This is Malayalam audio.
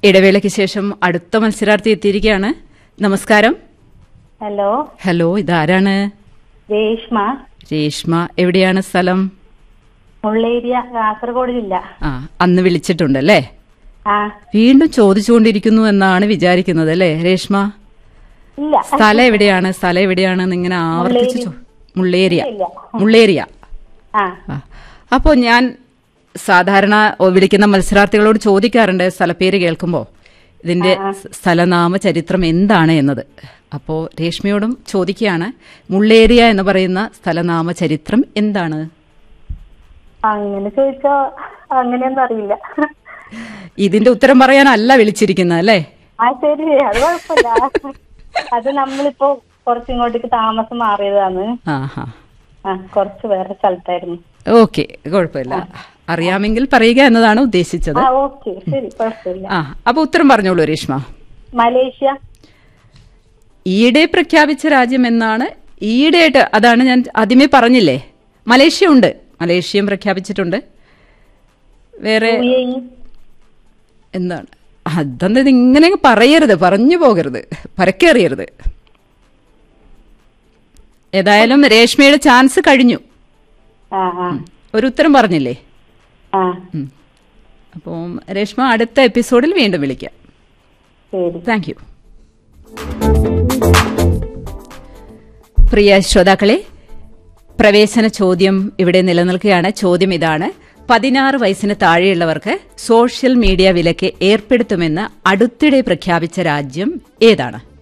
ഇടവേളയ്ക്ക് ശേഷം അടുത്ത മത്സരാർത്ഥി എത്തിയിരിക്കുകയാണ് നമസ്കാരം ഹലോ ഹലോ ഇതാരാണ് രേഷ്മ രേഷ്മ എവിടെയാണ് സ്ഥലം മുള്ളേരിയ കാസർഗോഡ് ജില്ല ആ അന്ന് വിളിച്ചിട്ടുണ്ടല്ലേ ആ വീണ്ടും ചോദിച്ചുകൊണ്ടിരിക്കുന്നു എന്നാണ് വിചാരിക്കുന്നത് അല്ലേ രേഷ്മ ഇല്ല സ്ഥലം എവിടെയാണ് സ്ഥലം എവിടെയാണെന്ന് ഇങ്ങനെ ആവർത്തിച്ച് ചോ- മുള്ളേരിയ ഇല്ല. മുള്ളേരിയ ആ ആ. അപ്പോൾ ഞാൻ സാധാരണ ഓ, വിളിക്കുന്ന മത്സരാർത്ഥികളോട് ചോദിക്കാറുണ്ട് സ്ഥലപ്പേര് കേൾക്കുമ്പോൾ ഇതിന്റെ സ് സ്ഥലനാമ ചരിത്രം എന്താണ് എന്നത് അപ്പോൾ രേഷ്മയോടും ചോദിക്കുകയാണ് മുള്ളേരിയ എന്ന് പറയുന്ന സ്ഥലനാമ ചരിത്രം എന്താണ് അങ്ങനെ ചോദിച്ചോ അങ്ങനെയൊന്നും അറിയില്ല ഇതിന്റെ ഉത്തരം പറയാനല്ല വിളിച്ചിരിക്കുന്നത് അല്ലേ ആ ശരി അത് കുഴപ്പമില്ല അത് നമ്മളിപ്പോ കുറച്ചിങ്ങോട്ടേക്ക് താമസം മാറിയതാണ് ആ ഹാ ആ കുറച്ച് വേറെ സ്ഥലത്തായിരുന്നു ഓക്കെ കുഴപ്പമില്ല അറിയാമെങ്കിൽ പറയുക എന്നതാണ് ഉദ്ദേശിച്ചത് ആ ഓക്കെ ശരി കുഴപ്പമില്ല ആ അപ്പൊ ഉത്തരം പറഞ്ഞോളൂ രേഷ്മ മലേഷ്യ ഈയിടെ പ്രഖ്യാപിച്ച രാജ്യം എന്നാണ് ഈയിടെയായിട്ട് അതാണ് ഞാൻ ആദ്യമേ പറഞ്ഞില്ലേ മലേഷ്യ ഉണ്ട് മലേഷ്യയും പ്രഖ്യാപിച്ചിട്ടുണ്ട് വേറെ യു എ ഇ എന്താണ് അതെന്താ ഇത് ഇങ്ങനെ അങ്ങ് പറയരുത് പറഞ്ഞു പോകരുത് പരക്കേറിയരുത് ഏതായാലും രേഷ്മയുടെ ചാൻസ് കഴിഞ്ഞു ആ ആ ഒരു ഉത്തരം പറഞ്ഞില്ലേ ആ അപ്പോൾ രേഷ്മ അടുത്ത എപ്പിസോഡിൽ വീണ്ടും വിളിക്കാം ശരി താങ്ക് യു പ്രിയ ശ്രോതാക്കളെ പ്രവേശന ചോദ്യം ഇവിടെ നിലനിൽക്കുകയാണ് ചോദ്യം ഇതാണ് പതിനാറ് വയസ്സിന് താഴെയുള്ളവർക്ക് സോഷ്യൽ മീഡിയ വിലക്ക് ഏർപ്പെടുത്തുമെന്ന് അടുത്തിടെ പ്രഖ്യാപിച്ച രാജ്യം ഏതാണ്